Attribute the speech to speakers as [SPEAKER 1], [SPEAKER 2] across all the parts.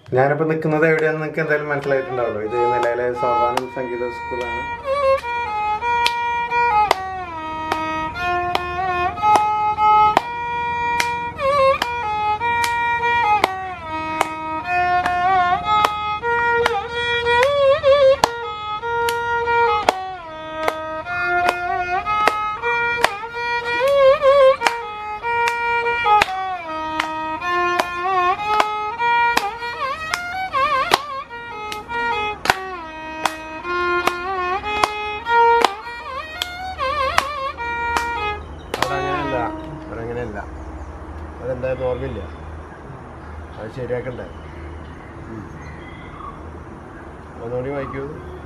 [SPEAKER 1] ഞാനിപ്പോൾ നിൽക്കുന്നത് എവിടെയാണെന്ന് നിങ്ങൾക്ക് എന്തായാലും മനസ്സിലായിട്ടുണ്ടാവുമല്ലോ ഇത് നിലയിലെ സോപാനം സംഗീത സ്കൂളാണ്
[SPEAKER 2] അവിടെ അങ്ങനെയല്ല അവിടെ അങ്ങനെയല്ല അതെന്തായാലും ഓർമ്മയില്ല അത് ശരിയാക്കണ്ടേ ഉം. ഒന്നുകൂടി വായിക്കൂ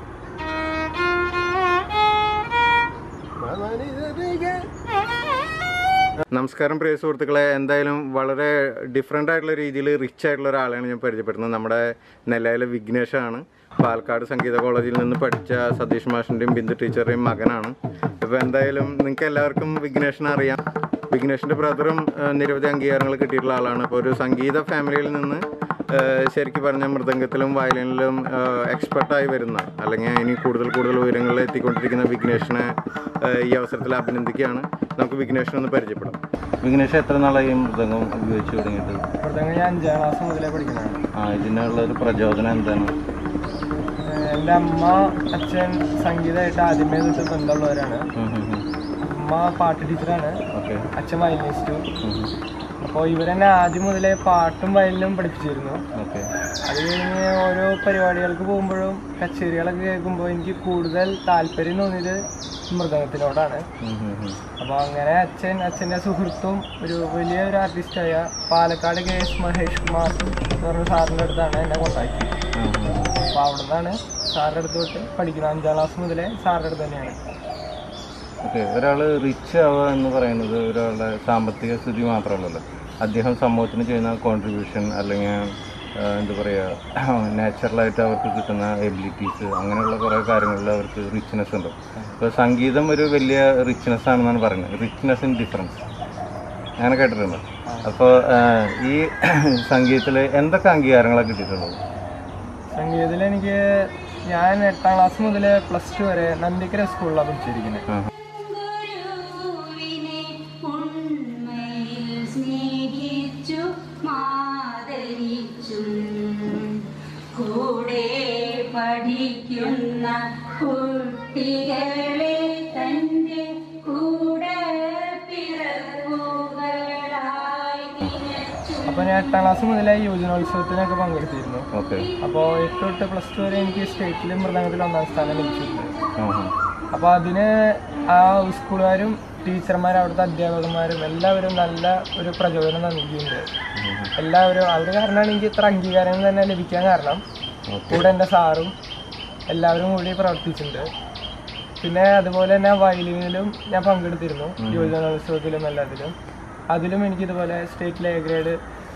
[SPEAKER 1] നമസ്കാരം പ്രിയ സുഹൃത്തുക്കളെ എന്തായാലും വളരെ ഡിഫറെൻ്റ് ആയിട്ടുള്ള രീതിയിൽ റിച്ച് ആയിട്ടുള്ള ഒരാളെയാണ് ഞാൻ പരിചയപ്പെടുന്നത് നമ്മുടെ നെല്ലയിലെ വിഘ്നേഷാണ് പാലക്കാട് സംഗീത കോളേജിൽ നിന്ന് പഠിച്ച സതീഷ് മാഷിൻ്റെയും ബിന്ദു ടീച്ചറുടെയും മകനാണ് അപ്പോൾ എന്തായാലും നിങ്ങൾക്ക് എല്ലാവർക്കും വിഘ്നേഷിനെ അറിയാം വിഘ്നേഷിൻ്റെ ബ്രദറും ഏഹ്, നിരവധി അംഗീകാരങ്ങൾ കിട്ടിയിട്ടുള്ള ആളാണ് അപ്പോൾ ഒരു സംഗീത ഫാമിലിയിൽ നിന്ന് ഏഹ്, ശരിക്കും പറഞ്ഞ മൃദംഗത്തിലും വയലിനിലും എക്സ്പെർട്ടായി വരുന്ന അല്ലെങ്കിൽ ഇനി കൂടുതൽ കൂടുതൽ ഉയരങ്ങളിൽ എത്തിക്കൊണ്ടിരിക്കുന്ന വിഘ്നേഷിനെ ഏഹ്, ഈ അവസരത്തിൽ അഭിനന്ദിക്കുകയാണ് നമുക്ക് വിഘ്നേഷിനെ ഒന്ന് പരിചയപ്പെടാം വിഘ്നേഷ് എത്ര നാളായി മൃദംഗം ഉപയോഗിച്ച് തുടങ്ങിയിട്ട്
[SPEAKER 3] ഇവിടുത്തെ ഞാൻ അഞ്ചാം ക്ലാസ് മുതലേ പഠിക്കുന്നതാണ്
[SPEAKER 1] ആ ഇതിനുള്ള ഒരു പ്രചോദനം എന്താണ്
[SPEAKER 3] ഏഹ് എൻ്റെ അമ്മ അച്ഛൻ സംഗീതമായിട്ട് ആദ്യമേ തൊട്ട് ബന്ധമുള്ളവരാണ് അമ്മ പാട്ട് ടീച്ചറാണ്
[SPEAKER 1] ഓക്കെ
[SPEAKER 3] അച്ഛൻ വയലിനിസ്റ്റും അപ്പോൾ ഇവരെന്നെ ആദ്യം മുതലേ പാട്ടും വയലിനും പഠിപ്പിച്ചിരുന്നു
[SPEAKER 1] ഓക്കെ
[SPEAKER 3] അത് കഴിഞ്ഞ് ഓരോ പരിപാടികൾക്ക് പോകുമ്പോഴും കച്ചേരികളൊക്കെ കേൾക്കുമ്പോൾ എനിക്ക് കൂടുതൽ താല്പര്യം തോന്നിയത് മൃദംഗത്തിനോടാണ് അപ്പോൾ അങ്ങനെ അച്ഛൻ അച്ഛൻ്റെ സുഹൃത്തും ഒരു വലിയ ഒരു ആർട്ടിസ്റ്റായ പാലക്കാട് കെ എസ് മഹേഷ് കുമാർ എന്ന് പറഞ്ഞ സാറിൻ്റെ അടുത്താണ് എന്നെ കോണ്ടാക്ട് അപ്പോൾ അവിടെ നിന്നാണ് സാറിൻ്റെ അടുത്ത് തൊട്ട് പഠിക്കുന്നത് അഞ്ചാം ക്ലാസ് മുതലേ സാറിൻ്റെ അടുത്ത് തന്നെയാണ്
[SPEAKER 1] ഓക്കെ ഒരാൾ റിച്ച് ആവുക എന്ന് പറയുന്നത് ഒരാളുടെ സാമ്പത്തിക സ്ഥിതി മാത്രമല്ലല്ലോ അദ്ദേഹം സമൂഹത്തിന് ചെയ്യുന്ന കോൺട്രിബ്യൂഷൻ അല്ലെങ്കിൽ ആ, എന്താ പറയുക നാച്ചുറലായിട്ട് അവർക്ക് കിട്ടുന്ന എബിലിറ്റീസ് അങ്ങനെയുള്ള കുറേ കാര്യങ്ങളിൽ അവർക്ക് റിച്ച്നെസ് ഉണ്ട് അപ്പോൾ സംഗീതം ഒരു വലിയ റിച്ച്നെസ് ആണെന്നാണ് പറയുന്നത് റിച്ച്നെസ് ഇൻ ഡിഫറൻസ് അങ്ങനെ കേട്ടിട്ടുണ്ട് അപ്പോൾ ഈ സംഗീതത്തിൽ എന്തൊക്കെ അംഗീകാരങ്ങളാണ് കിട്ടിയിട്ടുള്ളത്
[SPEAKER 3] സംഗീതത്തിൽ എനിക്ക് ഞാൻ എട്ടാം ക്ലാസ് മുതൽ പ്ലസ് ടു വരെ നന്ദിക്കര സ്കൂളിലാണ് പഠിച്ചിരിക്കുന്നത്
[SPEAKER 1] ആ
[SPEAKER 4] ഗുരുവിനെ ഉണ്മയിൽ സ്നേഹിച്ചു മാതരിച്ചും കൂടെ പഠിക്കുന്ന കുട്ടികളെ തന്റെ കൂടെ പിറപ്പുകളായി തിരച്ചു
[SPEAKER 3] അപ്പോൾ ഞാൻ എട്ടാം ക്ലാസ് മുതലേ യുവജനോത്സവത്തിനൊക്കെ പങ്കെടുത്തിരുന്നു
[SPEAKER 1] ഓക്കെ
[SPEAKER 3] അപ്പോൾ എട്ട് തൊട്ട് പ്ലസ് ടു വരെ എനിക്ക് സ്റ്റേറ്റിലും മൃദംഗത്തിലും ഒന്നാം സ്ഥാനം ലഭിച്ചിട്ടുണ്ട്
[SPEAKER 1] ആ ആ
[SPEAKER 3] അപ്പോൾ അതിന് ആ സ്കൂളുകാരും ടീച്ചർമാരും അവിടുത്തെ അധ്യാപകന്മാരും എല്ലാവരും നല്ല ഒരു പ്രചോദനം നൽകിയിട്ടുണ്ട് എല്ലാവരും അവർ കാരണമാണ് എനിക്ക് ഇത്ര അംഗീകാരങ്ങൾ തന്നെ ലഭിക്കാൻ കാരണം കൂടെ എൻ്റെ സാറും എല്ലാവരും കൂടി പ്രവർത്തിച്ചിട്ടുണ്ട് പിന്നെ അതുപോലെ തന്നെ വയലിനിലും ഞാൻ പങ്കെടുത്തിരുന്നു യുവജനോത്സവത്തിലും എല്ലാത്തിലും അതിലും എനിക്കിതുപോലെ സ്റ്റേറ്റിലെ എ ഗ്രേഡ്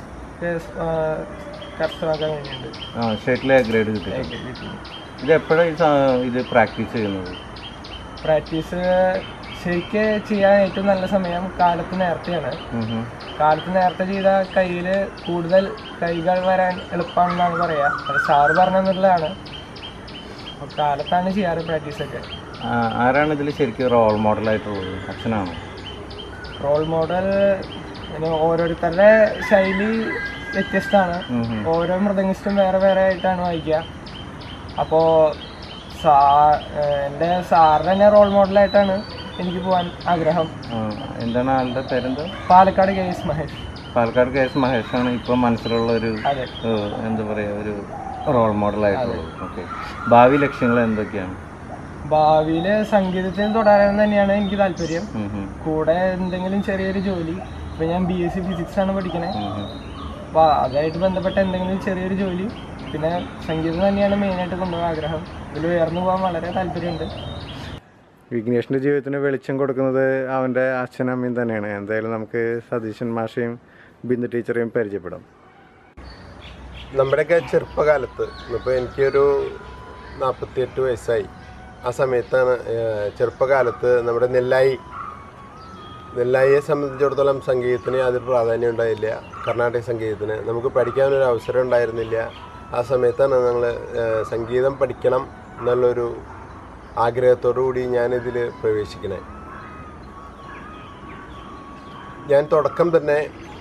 [SPEAKER 3] കരസ്ഥമാക്കാൻ കഴിഞ്ഞിട്ടുണ്ട്
[SPEAKER 1] ആ സ്റ്റേറ്റിലെ ഗ്രേഡ് കിട്ടി ഇത് എപ്പോഴാണ് ഈ സാ- ഇത് പ്രാക്ടീസ് ചെയ്യുന്നത്
[SPEAKER 3] പ്രാക്ടീസ് ശരിക്ക് ചെയ്യാൻ ഏറ്റവും നല്ല സമയം കാലത്ത് നേരത്തെയാണ്
[SPEAKER 1] ഉം ഉം.
[SPEAKER 3] കാലത്ത് നേരത്തെ ചെയ്ത കയ്യിൽ കൂടുതൽ കൈകൾ വരാൻ എളുപ്പമാണെന്നാണ് പറയുക അത് സാറ് പറഞ്ഞു തന്നിട്ടുള്ളതാണ് അപ്പോൾ കാലത്താണ് ചെയ്യാറ് പ്രാക്ടീസൊക്കെ
[SPEAKER 1] ആ, ആരാണ് ഇതിൽ ശരിക്കും റോൾ മോഡലായിട്ടുള്ളത് അച്ഛനാണോ
[SPEAKER 3] റോൾ മോഡൽ പിന്നെ ഓരോരുത്തരുടെ ശൈലി വ്യത്യസ്തമാണ്
[SPEAKER 1] ഉം ഉം.
[SPEAKER 3] ഓരോ മൃദംഗിസ്റ്റും വേറെ വേറെ ആയിട്ടാണ് വായിക്കുക അപ്പോൾ സാ ഏഹ് എൻ്റെ സാറിന് തന്നെ റോൾ മോഡലായിട്ടാണ് എനിക്ക് പോകാൻ ആഗ്രഹം
[SPEAKER 1] ആ, എന്താണ് ആളുടെ പേരെന്താ
[SPEAKER 3] Palakkad K S Mahesh
[SPEAKER 1] Palakkad K S മഹേഷാണ് ഇപ്പം മനസ്സിലുള്ള ഒരു
[SPEAKER 3] അതെ
[SPEAKER 1] ഏഹ്, എന്താ പറയുക ഒരു റോൾ മോഡലായിട്ടുള്ളത് ഓക്കെ ഭാവി ലക്ഷ്യങ്ങൾ എന്തൊക്കെയാണ്
[SPEAKER 3] ഭാവിയിൽ സംഗീതത്തിൽ തുടരാൻ തന്നെയാണ് എനിക്ക് താല്പര്യം
[SPEAKER 1] ഉം ഉം.
[SPEAKER 3] കൂടെ എന്തെങ്കിലും ചെറിയൊരു ജോലി ഇപ്പം ഞാൻ ബി എസ് സി ഫിസിക്സ് ആണ് പഠിക്കണേ
[SPEAKER 1] ഉം ഉം.
[SPEAKER 3] അപ്പോൾ അതായിട്ട് ബന്ധപ്പെട്ട എന്തെങ്കിലും ചെറിയൊരു ജോലി പിന്നെ സംഗീതം തന്നെയാണ് മെയിനായിട്ട് കൊണ്ടുപോകാൻ ആഗ്രഹം ഇതിൽ ഉയർന്നു പോകാൻ വളരെ താല്പര്യമുണ്ട്
[SPEAKER 1] വിഘ്നേഷിൻ്റെ ജീവിതത്തിന് വെളിച്ചം കൊടുക്കുന്നത് അവൻ്റെ അച്ഛനമ്മയും തന്നെയാണ് എന്തായാലും നമുക്ക് സതീശൻ മാഷയും ബിന്ദു ടീച്ചറെയും പരിചയപ്പെടാം
[SPEAKER 2] നമ്മുടെയൊക്കെ ചെറുപ്പകാലത്ത് ഇപ്പോൾ എനിക്കൊരു നാൽപ്പത്തിയെട്ട് വയസ്സായി ആ സമയത്താണ് ഏഹ്, ചെറുപ്പകാലത്ത് നമ്മുടെ നെല്ലായി നെല്ലായിയെ സംബന്ധിച്ചിടത്തോളം സംഗീതത്തിന് യാതൊരു പ്രാധാന്യം ഉണ്ടായില്ല കർണാടക സംഗീതത്തിന് നമുക്ക് പഠിക്കാനൊരു അവസരം ഉണ്ടായിരുന്നില്ല ആ സമയത്താണ് ഞങ്ങൾ സംഗീതം പഠിക്കണം എന്നുള്ളൊരു ആഗ്രഹത്തോടു കൂടി ഞാനിതിൽ പ്രവേശിക്കണേ ഞാൻ തുടക്കം തന്നെ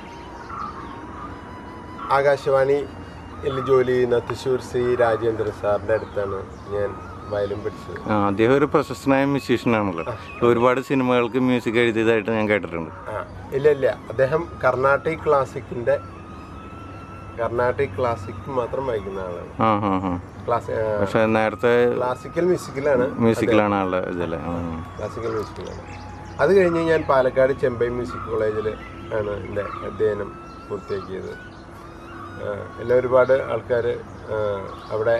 [SPEAKER 2] ആകാശവാണിയിൽ ജോലി ചെയ്യുന്ന തൃശ്ശൂർ ശ്രീ രാജേന്ദ്രൻ സാറിൻ്റെ അടുത്താണ് ഞാൻ വയലിൻ പഠിച്ചത്
[SPEAKER 1] ആ, അദ്ദേഹം ഒരു പ്രശസ്തനായ മ്യൂസീഷ്യനാണല്ലോ ഒരുപാട് സിനിമകൾക്ക് മ്യൂസിക് എഴുതിയതായിട്ട് ഞാൻ കേട്ടിട്ടുണ്ട്
[SPEAKER 2] ആ ഇല്ല ഇല്ല അദ്ദേഹം കർണാട്ടിക് ക്ലാസിക്കിൻ്റെ കർണാട്ടിക് ക്ലാസിക് മാത്രം വായിക്കുന്ന ആളാണ്
[SPEAKER 1] ആ ഹാ ഹാ
[SPEAKER 2] ക്ലാസ്
[SPEAKER 1] പക്ഷെ നേരത്തെ
[SPEAKER 2] ക്ലാസിക്കൽ മ്യൂസിക്കിലാണ്
[SPEAKER 1] മ്യൂസിക്കിലാണ് ആളുടെ ഇതല്ലേ ആ, ആ.
[SPEAKER 2] ക്ലാസിക്കൽ മ്യൂസിക്കിലാണ് അത് കഴിഞ്ഞ് ഞാൻ പാലക്കാട് ചെമ്പൈ മ്യൂസിക് കോളേജിൽ ആണ് എൻ്റെ അധ്യയനം പൂർത്തിയാക്കിയത് ആ, എന്നെ ഒരുപാട് ആൾക്കാർ അവിടെ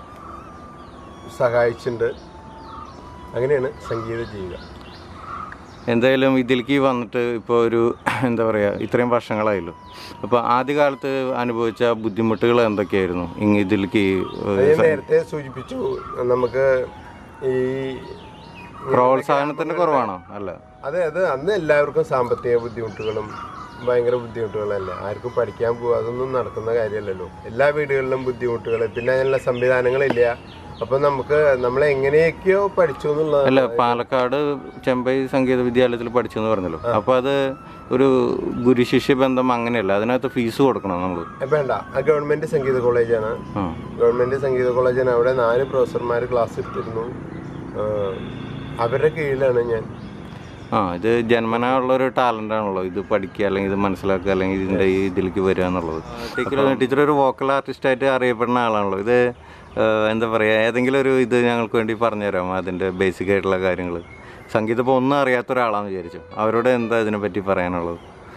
[SPEAKER 2] സഹായിച്ചിട്ടുണ്ട് അങ്ങനെയാണ് സംഗീത ജീവിതം
[SPEAKER 1] എന്തായാലും ഇതിലേക്ക് വന്നിട്ട് ഇപ്പോൾ ഒരു എന്താ പറയുക ഇത്രയും വർഷങ്ങളായല്ലോ അപ്പോൾ ആദ്യകാലത്ത് അനുഭവിച്ച ബുദ്ധിമുട്ടുകൾ എന്തൊക്കെയായിരുന്നു ഇങ്ങ ഇതിലേക്ക്
[SPEAKER 2] അത് ഞാൻ നേരത്തെ സൂചിപ്പിച്ചു നമുക്ക് ഈ
[SPEAKER 1] പ്രോത്സാഹനത്തിൻ്റെ കുറവാണോ അല്ല
[SPEAKER 2] അതെ അത് അന്ന് എല്ലാവർക്കും സാമ്പത്തിക ബുദ്ധിമുട്ടുകളും ഭയങ്കര ബുദ്ധിമുട്ടുകളല്ലേ ആർക്കും പഠിക്കാൻ പോകുക അതൊന്നും നടക്കുന്ന കാര്യമല്ലല്ലോ എല്ലാ വീടുകളിലും ബുദ്ധിമുട്ടുകൾ പിന്നെ അതിനുള്ള സംവിധാനങ്ങളില്ല അപ്പം നമുക്ക് നമ്മൾ എങ്ങനെയൊക്കെയോ പഠിച്ചു എന്നുള്ളത്
[SPEAKER 1] അല്ല പാലക്കാട് ചെമ്പൈ സംഗീത വിദ്യാലയത്തിൽ പഠിച്ചു എന്ന് പറഞ്ഞല്ലോ അപ്പോൾ അത് ഒരു ഗുരുശിഷ്യ ബന്ധം അങ്ങനെയല്ല അതിനകത്ത് ഫീസ് കൊടുക്കണം നമ്മൾ
[SPEAKER 2] ഏ, വേണ്ട ആ ഗവൺമെൻറ് സംഗീത കോളേജാണ്
[SPEAKER 1] ആ
[SPEAKER 2] ഗവൺമെൻറ് സംഗീത കോളേജിന് അവിടെ നാല് പ്രൊഫസർമാർ ക്ലാസ് എടുത്തിരുന്നു ആ, അവരുടെ കീഴിലാണ് ഞാൻ
[SPEAKER 1] ആ ഇത് ജന്മനാ ഉള്ള ഒരു ടാലൻ്റ് ആണല്ലോ ഇത് പഠിക്കുക അല്ലെങ്കിൽ ഇത് മനസ്സിലാക്കുക അല്ലെങ്കിൽ ഇതിൻ്റെ ഈ ഇതിലേക്ക് വരിക എന്നുള്ളത് ടീച്ചർ ഒരു വോക്കൽ ആർട്ടിസ്റ്റായിട്ട് അറിയപ്പെടുന്ന ആളാണല്ലോ ഇത് ആ, എന്താ പറയുക ഏതെങ്കിലും ഒരു ഇത് ഞങ്ങൾക്ക് വേണ്ടി പറഞ്ഞു തരാമോ അതിൻ്റെ ബേസിക് ആയിട്ടുള്ള കാര്യങ്ങൾ സംഗീതം ഇപ്പോൾ ഒന്നും അറിയാത്ത ഒരാളാണെന്ന് വിചാരിച്ചു അവരോട് എന്താ ഇതിനെപ്പറ്റി പറയാനുള്ളത്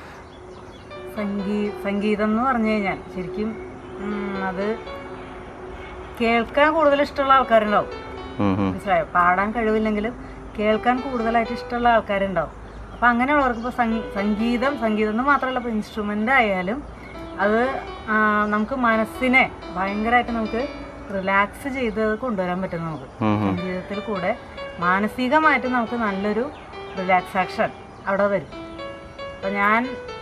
[SPEAKER 5] സംഗീ സംഗീതം എന്ന് പറഞ്ഞു കഴിഞ്ഞാൽ ശരിക്കും ഉം, അത് കേൾക്കാൻ കൂടുതൽ ഇഷ്ടമുള്ള ആൾക്കാരുണ്ടാവും
[SPEAKER 1] ഉം, ഉം.
[SPEAKER 5] മനസ്സിലായോ പാടാൻ കഴിവില്ലെങ്കിലും കേൾക്കാൻ കൂടുതലായിട്ട് ഇഷ്ടമുള്ള ആൾക്കാരുണ്ടാവും അപ്പം അങ്ങനെയുള്ളവർക്ക് ഇപ്പോൾ സംഗീതം സംഗീതം എന്ന് മാത്രമല്ല ഇപ്പോൾ ഇൻസ്ട്രുമെൻ്റ് ആയാലും അത് ആ, നമുക്ക് മനസ്സിനെ ഭയങ്കരമായിട്ട് നമുക്ക് റിലാക്സ് ചെയ്ത് കൊണ്ടുവരാൻ പറ്റും നമുക്ക്
[SPEAKER 1] ഉം, ഉം.
[SPEAKER 5] സംഗീതത്തിൽ കൂടെ മാനസികമായിട്ട് നമുക്ക് നല്ലൊരു റിലാക്സാക്ഷൻ അവിടെ വരും അപ്പം ഞാൻ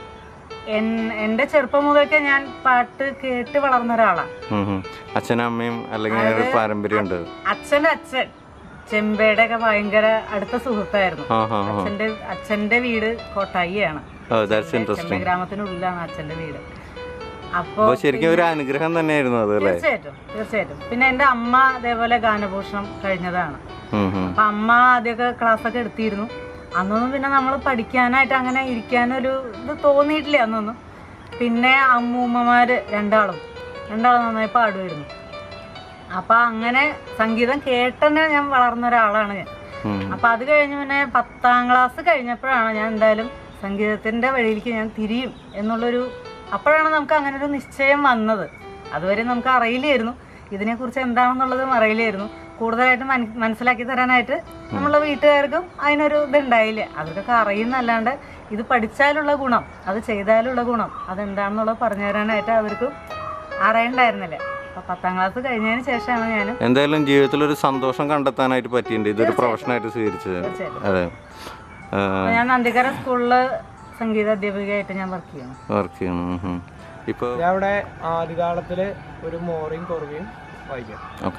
[SPEAKER 5] എൻ- എൻ്റെ ചെറുപ്പം മുതൽക്കേ ഞാൻ പാട്ട് കേട്ട് വളർന്ന ഒരാളാണ്
[SPEAKER 1] ഉം, ഉം. അച്ഛനും അമ്മയും അല്ലെങ്കിൽ ഒരു പാരമ്പര്യമുണ്ട്
[SPEAKER 5] അച്ഛൻ്റെ അച്ഛൻ ചെമ്പയുടെ ഒക്കെ ഭയങ്കര അടുത്ത സുഹൃത്തായിരുന്നു
[SPEAKER 1] ആ ഹാ ഹാ
[SPEAKER 5] അച്ഛൻ്റെ അച്ഛൻ്റെ വീട് കോട്ടായിയാണ്
[SPEAKER 1] ഓ ദാറ്റ്സ്
[SPEAKER 5] ചെമ്പ
[SPEAKER 1] ഇൻട്രസ്റ്റിംഗ്
[SPEAKER 5] ഗ്രാമത്തിനുള്ളിലാണ് അച്ഛൻ്റെ വീട് അപ്പോൾ
[SPEAKER 1] അപ്പോൾ ശരിക്കും ഒരു അനുഗ്രഹം തന്നെയായിരുന്നു അത് അല്ലേ
[SPEAKER 5] തീർച്ചയായിട്ടും തീർച്ചയായിട്ടും പിന്നെ എൻ്റെ അമ്മ അതേപോലെ ഗാനഭൂഷണം കഴിഞ്ഞതാണ്
[SPEAKER 1] ഉം, ഉം.
[SPEAKER 5] അപ്പം അമ്മ ആദ്യമൊക്കെ ക്ലാസ്സൊക്കെ എടുത്തിരുന്നു അന്നൊന്നും പിന്നെ നമ്മൾ പഠിക്കാനായിട്ട് അങ്ങനെ ഇരിക്കാനൊരു ഇത് തോന്നിയിട്ടില്ല അന്നൊന്നും പിന്നെ അമ്മൂമ്മമാർ രണ്ടാളും രണ്ടാളും നന്നായി പാടുമായിരുന്നു അപ്പം അങ്ങനെ സംഗീതം കേട്ടെന്നെ ഞാൻ വളർന്ന ഒരാളാണ് ഞാൻ
[SPEAKER 1] ഉം.
[SPEAKER 5] അപ്പം അത് കഴിഞ്ഞ് പിന്നെ പത്താം ക്ലാസ് കഴിഞ്ഞപ്പോഴാണ് ഞാൻ എന്തായാലും സംഗീതത്തിൻ്റെ വഴിയിലേക്ക് ഞാൻ തിരിയും എന്നുള്ളൊരു അപ്പോഴാണ് നമുക്ക് അങ്ങനെ ഒരു നിശ്ചയം വന്നത് അതുവരെ നമുക്ക് അറിയില്ലായിരുന്നു ഇതിനെക്കുറിച്ച് എന്താണെന്നുള്ളതും അറിയില്ലായിരുന്നു കൂടുതലായിട്ട് മന മനസ്സിലാക്കി തരാനായിട്ട് നമ്മളെ വീട്ടുകാർക്കും അതിനൊരു ഇതുണ്ടായില്ല അവർക്കൊക്കെ അറിയുന്നല്ലാണ്ട് ഇത് പഠിച്ചാലുള്ള ഗുണം അത് ചെയ്താലുള്ള ഗുണം അതെന്താണെന്നുള്ളത് പറഞ്ഞു തരാനായിട്ട് അവർക്കും അറിയണ്ടായിരുന്നില്ല അപ്പം പത്താം ക്ലാസ് കഴിഞ്ഞതിന് ശേഷമാണ് ഞാൻ
[SPEAKER 1] എന്തായാലും ജീവിതത്തിൽ ഒരു സന്തോഷം കണ്ടെത്താനായിട്ട് പറ്റിയിട്ടുണ്ട് ഇതൊരു പ്രൊഫഷനായിട്ട് സ്വീകരിച്ചത്
[SPEAKER 5] തീർച്ചയായിട്ടും.
[SPEAKER 1] അതെ
[SPEAKER 5] അപ്പൊ ഞാൻ നന്ദിക്കര സ്കൂളിൽ സംഗീത അധ്യാപികയായിട്ട് ഞാൻ വർക്ക് ചെയ്യുന്നു
[SPEAKER 1] വർക്ക് ചെയ്യണം ഇപ്പോൾ
[SPEAKER 3] ഞാൻ അവിടെ ആദ്യകാലത്തിൽ ഒരു മോറിയും കുറവയും വായിക്കാം
[SPEAKER 1] ഓക്കെ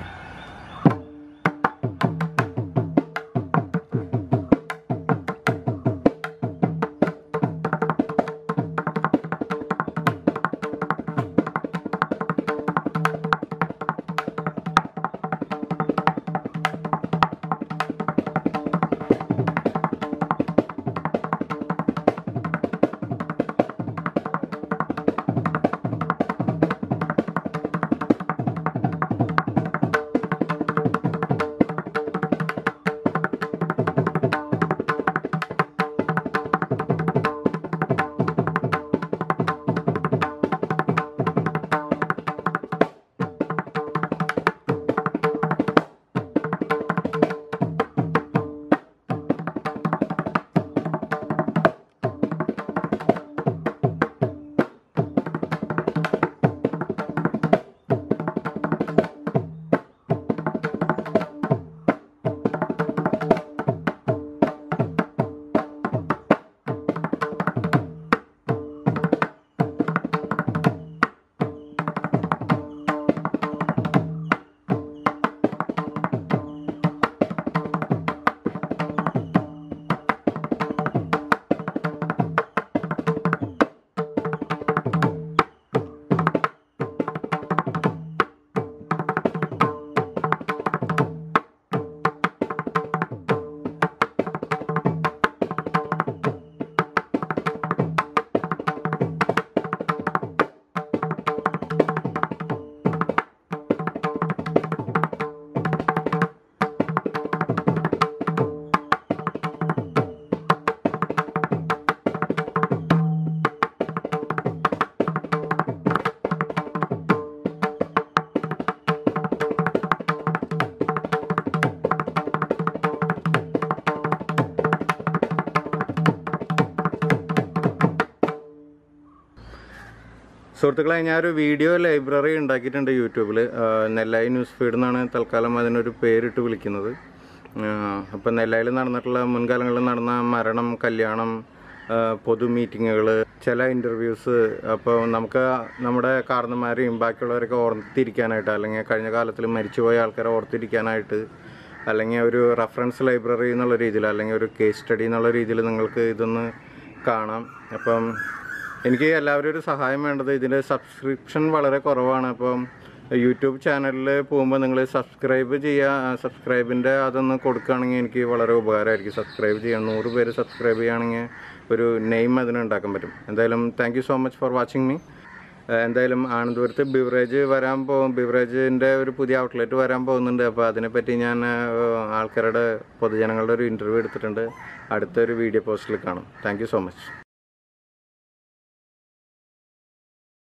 [SPEAKER 1] സുഹൃത്തുക്കളെ ഞാൻ ഒരു വീഡിയോ ലൈബ്രറി ഉണ്ടാക്കിയിട്ടുണ്ട് യൂട്യൂബിൽ നെല്ലായി ന്യൂസ് ഫീഡ് എന്നാണ് തൽക്കാലം അതിനൊരു പേരിട്ട് വിളിക്കുന്നത് അപ്പം നെല്ലായിൽ നടന്നിട്ടുള്ള മുൻകാലങ്ങളിൽ നടന്ന മരണം കല്യാണം ആ, പൊതു മീറ്റിങ്ങുകൾ ചില ഇൻ്റർവ്യൂസ് അപ്പോൾ നമുക്ക് നമ്മുടെ കാരണന്മാരെയും ബാക്കിയുള്ളവരൊക്കെ ഓർത്തിരിക്കാനായിട്ട് അല്ലെങ്കിൽ കഴിഞ്ഞ കാലത്തിൽ മരിച്ചുപോയ ആൾക്കാരെ ഓർത്തിരിക്കാനായിട്ട് അല്ലെങ്കിൽ ഒരു റെഫറൻസ് ലൈബ്രറി എന്നുള്ള രീതിയിൽ അല്ലെങ്കിൽ ഒരു കേസ് സ്റ്റഡി എന്നുള്ള രീതിയിൽ നിങ്ങൾക്ക് ഇതൊന്ന് കാണാം അപ്പം എനിക്ക് എല്ലാവരും ഒരു സഹായം വേണ്ടത് ഇതിൻ്റെ സബ്സ്ക്രിപ്ഷൻ വളരെ കുറവാണ് അപ്പം യൂട്യൂബ് ചാനലിൽ പോകുമ്പോൾ നിങ്ങൾ സബ്സ്ക്രൈബ് ചെയ്യുക സബ്സ്ക്രൈബിൻ്റെ അതൊന്ന് കൊടുക്കുകയാണെങ്കിൽ എനിക്ക് വളരെ ഉപകാരമായിരിക്കും സബ്സ്ക്രൈബ് ചെയ്യാൻ നൂറ് പേര് സബ്സ്ക്രൈബ് ചെയ്യുകയാണെങ്കിൽ ഒരു നെയിം അതിന് ഉണ്ടാക്കാൻ പറ്റും എന്തായാലും thank you so much for watching me എന്തായാലും ആനന്ദപുരത്ത് ബിവറേജ് വരാൻ പോകും ബിവറേജിൻ്റെ ഒരു പുതിയ ഔട്ട്ലെറ്റ് വരാൻ പോകുന്നുണ്ട് അപ്പോൾ അതിനെപ്പറ്റി ഞാൻ ഏഹ്, ആൾക്കാരുടെ പൊതുജനങ്ങളുടെ ഒരു ഇൻ്റർവ്യൂ എടുത്തിട്ടുണ്ട് അടുത്തൊരു വീഡിയോ പോസ്റ്റിൽ കാണും താങ്ക് യു സോ മച്ച്